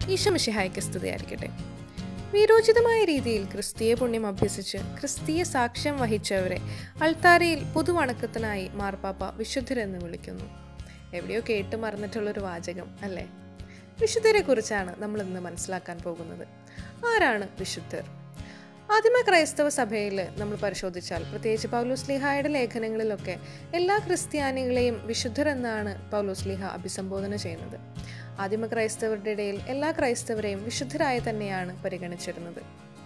ഈശമിഷിഹായ്ക്ക് സ്തുതിയായിരിക്കട്ടെ വീരോചിതമായ രീതിയിൽ ക്രിസ്തീയ പുണ്യം അഭ്യസിച്ച് ക്രിസ്തീയ സാക്ഷ്യം വഹിച്ചവരെ അൾത്താരയിൽ പൊതുവണക്കത്തിനായി മാർപ്പാപ്പ വിശുദ്ധരെന്ന് വിളിക്കുന്നു എവിടെയോ കേട്ട് മറന്നിട്ടുള്ളൊരു വാചകം അല്ലേ വിശുദ്ധരെ കുറിച്ചാണ് നമ്മൾ ഇന്ന് മനസ്സിലാക്കാൻ പോകുന്നത് ആരാണ് വിശുദ്ധർ ആദിമ ക്രൈസ്തവ സഭയിൽ നമ്മൾ പരിശോധിച്ചാൽ പ്രത്യേകിച്ച് പൗലോസ്ലിഹായുടെ ലേഖനങ്ങളിലൊക്കെ എല്ലാ ക്രിസ്ത്യാനികളെയും വിശുദ്ധർ എന്നാണ് പൗലോസ്ലിഹ അഭിസംബോധന ചെയ്യുന്നത് ആദിമ ക്രൈസ്തവരുടെ ഇടയിൽ എല്ലാ ക്രൈസ്തവരെയും വിശുദ്ധരായി തന്നെയാണ് പരിഗണിച്ചിരുന്നത്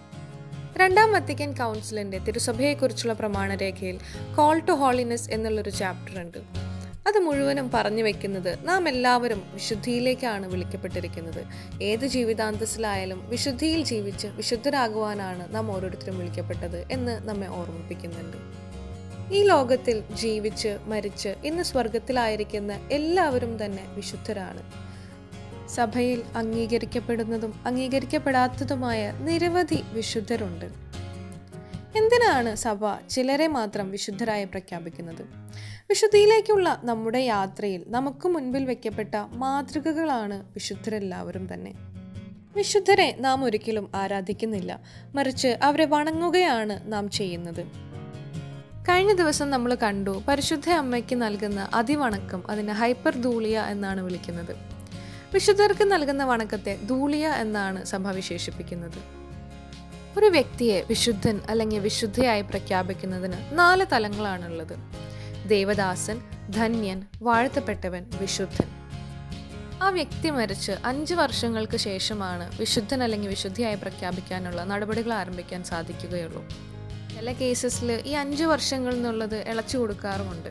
രണ്ടാം വത്തിക്കൻ കൗൺസിലിന്റെ തിരുസഭയെക്കുറിച്ചുള്ള പ്രമാണരേഖയിൽ കോൾ ടു ഹോളിനെസ് എന്നുള്ളൊരു ചാപ്റ്റർ ഉണ്ട് അത് മുഴുവനും പറഞ്ഞു വെക്കുന്നത് നാം എല്ലാവരും വിശുദ്ധിയിലേക്കാണ് വിളിക്കപ്പെട്ടിരിക്കുന്നത് ഏത് ജീവിതാന്തസ്സിലായാലും വിശുദ്ധിയിൽ ജീവിച്ച് വിശുദ്ധരാകുവാനാണ് നാം ഓരോരുത്തരും വിളിക്കപ്പെട്ടത് എന്ന് നമ്മെ ഓർമ്മിപ്പിക്കുന്നുണ്ട് ഈ ലോകത്തിൽ ജീവിച്ച് മരിച്ച് ഇന്ന് സ്വർഗത്തിലായിരിക്കുന്ന എല്ലാവരും തന്നെ വിശുദ്ധരാണ് സഭയിൽ അംഗീകരിക്കപ്പെടുന്നതും അംഗീകരിക്കപ്പെടാത്തതുമായ നിരവധി വിശുദ്ധരുണ്ട് എന്തിനാണ് സഭ ചിലരെ മാത്രം വിശുദ്ധരായി പ്രഖ്യാപിക്കുന്നത് വിശുദ്ധിയിലേക്കുള്ള നമ്മുടെ യാത്രയിൽ നമുക്ക് മുൻപിൽ വെക്കപ്പെട്ട മാതൃകകളാണ് വിശുദ്ധരെല്ലാവരും തന്നെ വിശുദ്ധരെ നാം ഒരിക്കലും ആരാധിക്കുന്നില്ല മറിച്ച് അവരെ വണങ്ങുകയാണ് നാം ചെയ്യുന്നത് കഴിഞ്ഞ ദിവസം നമ്മൾ കണ്ടു പരിശുദ്ധ അമ്മയ്ക്ക് നൽകുന്ന അതിവണക്കം അതിനെ ഹൈപ്പർ ധൂളിയ എന്നാണ് വിളിക്കുന്നത് വിശുദ്ധർക്ക് നൽകുന്ന വണക്കത്തെ ധൂളിയ എന്നാണ് സഭ വിശേഷിപ്പിക്കുന്നത് ഒരു വ്യക്തിയെ വിശുദ്ധൻ അല്ലെങ്കിൽ വിശുദ്ധയായി പ്രഖ്യാപിക്കുന്നതിന് നാല് തലങ്ങളാണുള്ളത് ദേവദാസൻ ധന്യൻ വാഴ്ത്തപ്പെട്ടവൻ വിശുദ്ധൻ ആ വ്യക്തി മരിച്ച് അഞ്ച് വർഷങ്ങൾക്ക് ശേഷമാണ് വിശുദ്ധൻ അല്ലെങ്കിൽ വിശുദ്ധിയായി പ്രഖ്യാപിക്കാനുള്ള നടപടികൾ ആരംഭിക്കാൻ സാധിക്കുകയുള്ളൂ ചില കേസസിൽ ഈ അഞ്ച് വർഷങ്ങൾ എന്നുള്ളത് ഇളച്ചു കൊടുക്കാറുമുണ്ട്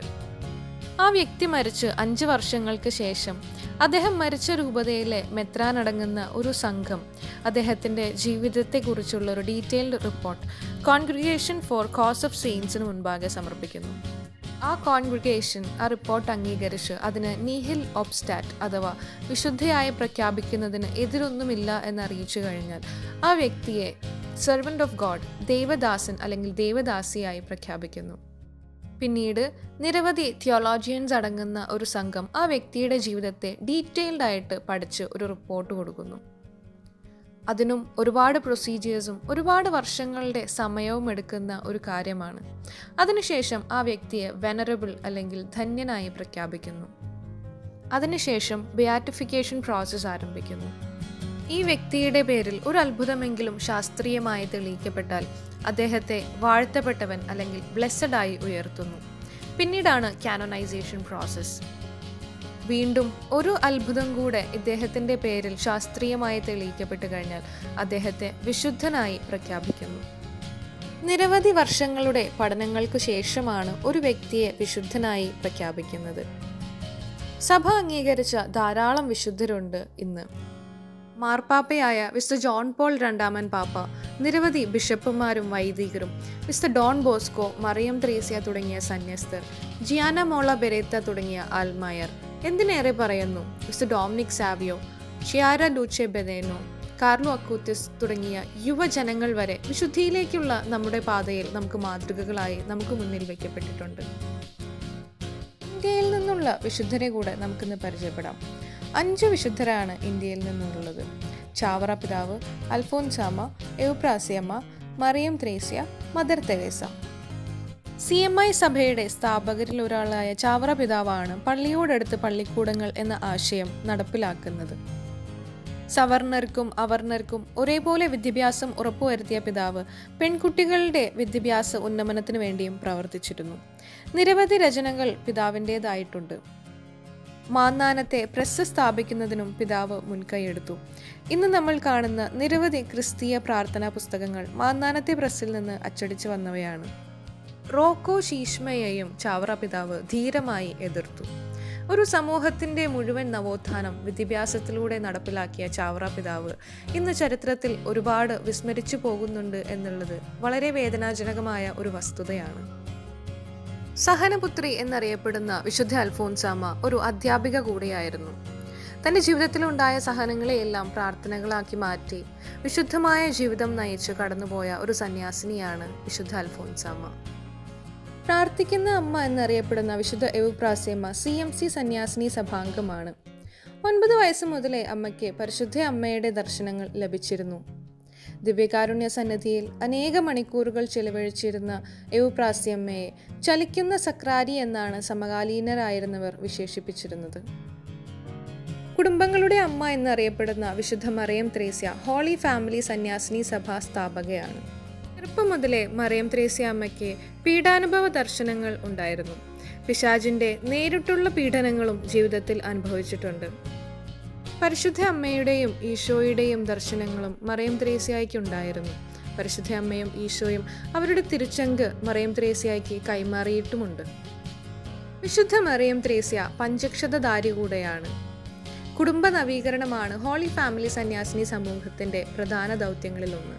ആ വ്യക്തി മരിച്ച് അഞ്ച് വർഷങ്ങൾക്ക് ശേഷം അദ്ദേഹം മരിച്ച രൂപതയിലെ മെത്രാൻ അടങ്ങുന്ന ഒരു സംഘം അദ്ദേഹത്തിൻ്റെ ജീവിതത്തെക്കുറിച്ചുള്ള ഒരു detailed report congregation for cause of സെയിൻസിന് മുൻപാകെ സമർപ്പിക്കുന്നു ആ കോൺഗ്രിഗേഷൻ ആ റിപ്പോർട്ട് അംഗീകരിച്ച് അതിന് നീഹിൽ ഒബ്സ്റ്റാറ്റ് അഥവാ വിശുദ്ധയായി പ്രഖ്യാപിക്കുന്നതിന് എതിരൊന്നുമില്ല എന്നറിയിച്ചു കഴിഞ്ഞാൽ ആ വ്യക്തിയെ സെർവൻ്റ് ഓഫ് ഗോഡ് ദേവദാസൻ അല്ലെങ്കിൽ ദേവദാസിയായി പ്രഖ്യാപിക്കുന്നു പിന്നീട് നിരവധി തിയോളജിയൻസ് അടങ്ങുന്ന ഒരു സംഘം ആ വ്യക്തിയുടെ ജീവിതത്തെ ഡീറ്റെയിൽഡ് ആയിട്ട് പഠിച്ച് ഒരു റിപ്പോർട്ട് കൊടുക്കുന്നു അതിനും ഒരുപാട് പ്രൊസീജിയേഴ്സും ഒരുപാട് വർഷങ്ങളുടെ സമയവും എടുക്കുന്ന ഒരു കാര്യമാണ് അതിനുശേഷം ആ വ്യക്തിയെ വെനറബിൾ അല്ലെങ്കിൽ ധന്യനായി പ്രഖ്യാപിക്കുന്നു അതിനുശേഷം ബിയാറ്റിഫിക്കേഷൻ പ്രോസസ്സ് ആരംഭിക്കുന്നു ഈ വ്യക്തിയുടെ പേരിൽ ഒരു അത്ഭുതമെങ്കിലും ശാസ്ത്രീയമായി തെളിയിക്കപ്പെട്ടാൽ അദ്ദേഹത്തെ വാഴ്ത്തപ്പെട്ടവൻ അല്ലെങ്കിൽ ബ്ലെസ്സഡ് ആയി ഉയർത്തുന്നു പിന്നീടാണ് കാനോനൈസേഷൻ പ്രോസസ്സ് വീണ്ടും ഒരു അത്ഭുതം കൂടെ ഇദ്ദേഹത്തിൻ്റെ പേരിൽ ശാസ്ത്രീയമായി തെളിയിക്കപ്പെട്ട് കഴിഞ്ഞാൽ അദ്ദേഹത്തെ വിശുദ്ധനായി പ്രഖ്യാപിക്കുന്നു നിരവധി വർഷങ്ങളുടെ പഠനങ്ങൾക്ക് ശേഷമാണ് ഒരു വ്യക്തിയെ വിശുദ്ധനായി പ്രഖ്യാപിക്കുന്നത് സഭ അംഗീകരിച്ച ധാരാളം വിശുദ്ധരുണ്ട് ഇന്ന് മാർപ്പാപ്പയായ വിസ്ത ജോൺ പോൾ രണ്ടാമൻ പാപ്പ നിരവധി ബിഷപ്പുമാരും വൈദികരും വിസ്ത ഡോൺ ബോസ്കോ മറിയം ത്രേസ്യ തുടങ്ങിയ സന്യസ്തർ ജിയാന മോള ബെരേത്ത തുടങ്ങിയ ആൽമായർ എന്തിനേറെ പറയുന്നു വിസ്ത Dominic Savio Chiara Luce Badano Carlo Acutis തുടങ്ങിയ യുവജനങ്ങൾ വരെ വിശുദ്ധിയിലേക്കുള്ള നമ്മുടെ പാതയിൽ നമുക്ക് മാതൃകകളായി നമുക്ക് മുന്നിൽ വയ്ക്കപ്പെട്ടിട്ടുണ്ട് ഇന്ത്യയിൽ നിന്നുള്ള വിശുദ്ധരെ കൂടെ നമുക്കിന്ന് പരിചയപ്പെടാം അഞ്ച് വിശുദ്ധരാണ് ഇന്ത്യയിൽ നിന്നുള്ളത് ചാവറ പിതാവ് അൽഫോൻസാമ എവുപ്രാസിയമ്മ Mariam Thresia Mother Teresa C M I സഭയുടെ സ്ഥാപകരിൽ ഒരാളായ ചാവറ പിതാവാണ് പള്ളിയോടടുത്ത് പള്ളിക്കൂടങ്ങൾ എന്ന ആശയം നടപ്പിലാക്കുന്നത് സവർണർക്കും അവർണർക്കും ഒരേപോലെ വിദ്യാഭ്യാസം ഉറപ്പുവരുത്തിയ പിതാവ് പെൺകുട്ടികളുടെ വിദ്യാഭ്യാസ ഉന്നമനത്തിനു വേണ്ടിയും പ്രവർത്തിച്ചിരുന്നു നിരവധി രചനകൾ പിതാവിൻ്റെതായിട്ടുണ്ട് മാന്നാനത്തെ പ്രസ് സ്ഥാപിക്കുന്നതിനും പിതാവ് മുൻകൈയെടുത്തു ഇന്ന് നമ്മൾ കാണുന്ന നിരവധി ക്രിസ്തീയ പ്രാർത്ഥനാ പുസ്തകങ്ങൾ മാന്നാനത്തെ പ്രസ്സിൽ നിന്ന് അച്ചടിച്ചു വന്നവയാണ് റോക്കോ ശീഷ്മയെയും ചാവറ പിതാവ് ധീരമായി എതിർത്തു ഒരു സമൂഹത്തിന്റെ മുഴുവൻ നവോത്ഥാനം വിദ്യാഭ്യാസത്തിലൂടെ നടപ്പിലാക്കിയ ചാവറ പിതാവ് ഇന്ന് ചരിത്രത്തിൽ ഒരുപാട് വിസ്മരിച്ചു പോകുന്നുണ്ട് എന്നുള്ളത് വളരെ വേദനാജനകമായ ഒരു വസ്തുതയാണ് സഹനപുത്രി എന്നറിയപ്പെടുന്ന വിശുദ്ധ അൽഫോൻസാമ ഒരു അധ്യാപിക കൂടിയായിരുന്നു തൻ്റെ ജീവിതത്തിലുണ്ടായ സഹനങ്ങളെയെല്ലാം പ്രാർത്ഥനകളാക്കി മാറ്റി വിശുദ്ധമായ ജീവിതം നയിച്ച് കടന്നുപോയ ഒരു സന്യാസിനിയാണ് വിശുദ്ധ അൽഫോൻസാമ പ്രാർത്ഥിക്കുന്ന അമ്മ എന്നറിയപ്പെടുന്ന വിശുദ്ധ എവുപ്രാസ്യമ്മ സി എം സി സന്യാസിനി സഭാംഗമാണ് ഒൻപത് വയസ്സ് മുതലേ അമ്മയ്ക്ക് പരിശുദ്ധ അമ്മയുടെ ദർശനങ്ങൾ ലഭിച്ചിരുന്നു ദിവ്യകാരുണ്യ സന്നിധിയിൽ അനേക മണിക്കൂറുകൾ ചെലവഴിച്ചിരുന്ന എവുപ്രാസ്യമ്മയെ ചലിക്കുന്ന സക്രാരി എന്നാണ് സമകാലീനരായിരുന്നവർ വിശേഷിപ്പിച്ചിരുന്നത് കുടുംബങ്ങളുടെ അമ്മ എന്നറിയപ്പെടുന്ന വിശുദ്ധ മറിയം ത്രേസ്യ ഹോളി ഫാമിലി സന്യാസിനി സഭ സ്ഥാപകയാണ് ചെറുപ്പം മുതലേ മറിയം ത്രേസ്യ അമ്മയ്ക്ക് പീഡാനുഭവ ദർശനങ്ങൾ ഉണ്ടായിരുന്നു പിശാജിന്റെ നേരിട്ടുള്ള പീഡനങ്ങളും ജീവിതത്തിൽ അനുഭവിച്ചിട്ടുണ്ട് പരിശുദ്ധ അമ്മയുടെയും ഈശോയുടെയും ദർശനങ്ങളും മറിയം ത്രേസ്യായ്ക്കുണ്ടായിരുന്നു പരിശുദ്ധ അമ്മയും ഈശോയും അവരുടെ തിരുച്ചങ്ക് മറിയം ത്രേസ്യായ്ക്ക് കൈമാറിയിട്ടുമുണ്ട് വിശുദ്ധ മറിയം ത്രേസ്യ പഞ്ചക്ഷതധാരി കൂടെയാണ് കുടുംബ നവീകരണമാണ് ഹോളി ഫാമിലി സന്യാസിനി സമൂഹത്തിന്റെ പ്രധാന ദൗത്യങ്ങളിലൊന്ന്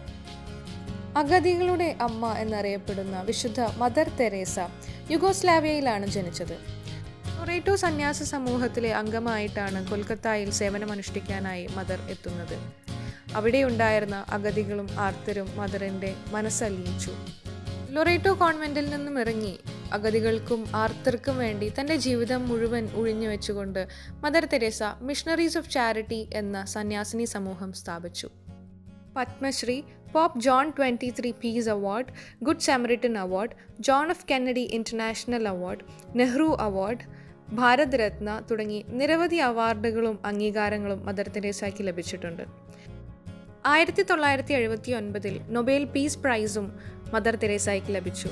അഗതികളുടെ അമ്മ എന്നറിയപ്പെടുന്ന വിശുദ്ധ മദർ തെരേസ യുഗോസ്ലാവിയയിലാണ് ജനിച്ചത് ഒറേറ്റോ സന്യാസ സമൂഹത്തിലെ അംഗമായിട്ടാണ് കൊൽക്കത്തയിൽ സേവനമനുഷ്ഠിക്കാനായി മദർ എത്തുന്നത് അവിടെ ഉണ്ടായിരുന്ന അഗതികളും ആർത്തരും മദറിന്റെ മനസ്സലിയിച്ചു ലൊറേറ്റോ കോൺവെന്റിൽ നിന്നും ഇറങ്ങി അഗതികൾക്കും ആർത്തർക്കും വേണ്ടി തന്റെ ജീവിതം മുഴുവൻ ഒഴിഞ്ഞു വെച്ചുകൊണ്ട് Mother Teresa missionaries of charity എന്ന സന്യാസിനി സമൂഹം സ്ഥാപിച്ചു Padmashri Pope John twenty three peace award good samaritan award John of Kennedy international award Nehru award Bharat Ratna തുടങ്ങി നിരവധി അവാർഡുകളും അംഗീകാരങ്ങളും മദർ തെരേസയ്ക്ക് ലഭിച്ചിട്ടുണ്ട് ആയിരത്തി തൊള്ളായിരത്തി എഴുപത്തി ഒൻപതിൽ നൊബേൽ പീസ് പ്രൈസും മദർ തെരേസയ്ക്ക് ലഭിച്ചു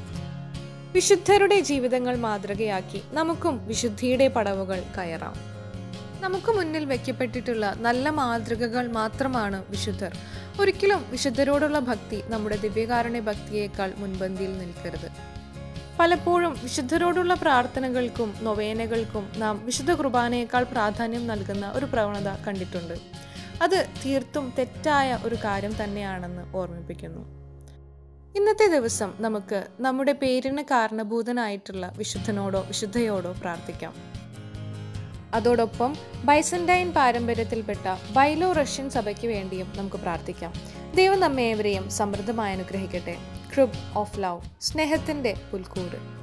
വിശുദ്ധരുടെ ജീവിതങ്ങൾ മാതൃകയാക്കി നമുക്കും വിശുദ്ധിയുടെ പടവുകൾ കയറാം നമുക്ക് മുന്നിൽ വെക്കപ്പെട്ടിട്ടുള്ള നല്ല മാതൃകകൾ മാത്രമാണ് വിശുദ്ധർ ഒരിക്കലും വിശുദ്ധരോടുള്ള ഭക്തി നമ്മുടെ ദിവ്യകാരുണ്യ ഭക്തിയേക്കാൾ മുൻപന്തിയിൽ നിൽക്കരുത് പലപ്പോഴും വിശുദ്ധരോടുള്ള പ്രാർത്ഥനകൾക്കും നൊവേനകൾക്കും നാം വിശുദ്ധ കുർബാനയേക്കാൾ പ്രാധാന്യം നൽകുന്ന ഒരു പ്രവണത കണ്ടിട്ടുണ്ട് അത് തീർത്തും തെറ്റായ ഒരു കാര്യം തന്നെയാണെന്ന് ഓർമ്മിപ്പിക്കുന്നു ഇന്നത്തെ ദിവസം നമുക്ക് നമ്മുടെ പേരിന് കാരണഭൂതനായിട്ടുള്ള വിശുദ്ധനോടോ വിശുദ്ധയോടോ പ്രാർത്ഥിക്കാം അതോടൊപ്പം ബൈസൻഡൈൻ പാരമ്പര്യത്തിൽപ്പെട്ട ബൈലോ റഷ്യൻ സഭയ്ക്ക് വേണ്ടിയും നമുക്ക് പ്രാർത്ഥിക്കാം ദൈവം നമ്മേവരെയും സമൃദ്ധമായി അനുഗ്രഹിക്കട്ടെ ക്രിബ് ഓഫ് ലവ് സ്നേഹത്തിൻ്റെ പുൽക്കൂട്